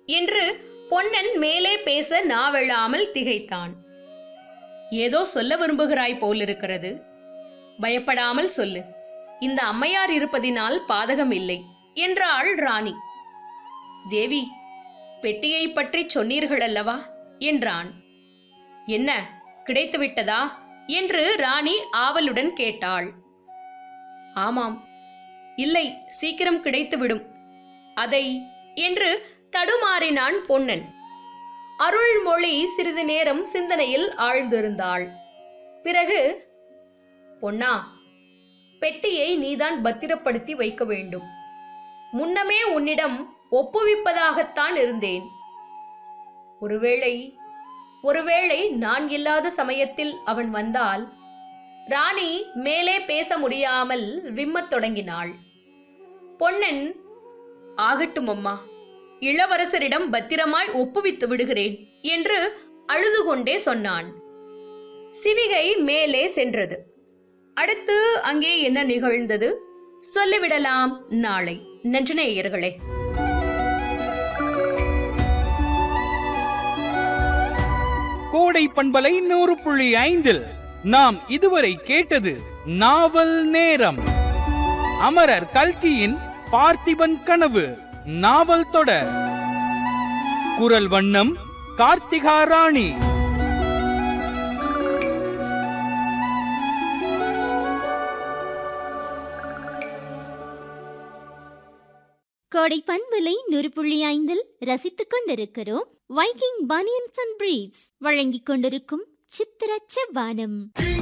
என்று பொன்னன் மேலே பேச நாவெழாமல் திகைத்தான் ஏதோ சொல்ல விரும்புகிறாய் போலிருக்கிறது பயப்படாமல் சொல்லு இந்த அம்மையார் இருப்பதினால் பாதகம் இல்லை என்றாள் ராணி தேவி பெட்டியை பற்றி சொன்னீர்கள் அல்லவா என்றான் என்ன கிடைத்து விட்டதா என்று ராணி ஆவலுடன் கேட்டாள் ஆமாம் இல்லை சீக்கிரம் கிடைத்துவிடும் அதை என்று தடுமாறினான் பொன்னன் அருள்மொழி சிறிது நேரம் சிந்தனையில் ஆழ்ந்திருந்தாள் பிறகு பொன்னா பெட்டியை நீதான் பத்திரப்படுத்தி வைக்க வேண்டும் முன்னமே உன்னிடம் ஒப்புவிப்பதாகத்தான் இருந்தேன் ஒருவேளை ஒருவேளை நான் இல்லாத சமயத்தில் அவன் வந்தால் ராணி மேலே பேச முடியாமல் விம்மத் தொடங்கினாள் பொன்னன் ஆகட்டும் அம்மா இளவரசரிடம் பத்திரமாய் ஒப்புவித்து விடுகிறேன் என்று அழுது கொண்டே சொன்னான் சிவிகை மேலே சென்றது அடுத்து அங்கே என்ன நிகழ்ந்தது சொல்லிவிடலாம் நாளை நன்றி நேயர்களே கோடை பண்பலை நூறு புள்ளி ஐந்தில் நாம் இதுவரை கேட்டது நாவல் நேரம் அமரர் கல்கியின் பார்த்திபன் கனவு நாவல் தொடர் குரல் வண்ணம் கார்த்திகா ராணி கோடை பண்பலை நூறு புள்ளி ஐந்தில் ரசித்துக் கொண்டிருக்கிறோம் வைக்கிங் பனியன்ஸ் அண்ட் பிரீவ்ஸ் வழங்கிக் கொண்டிருக்கும் சித்திர செவ்வானம்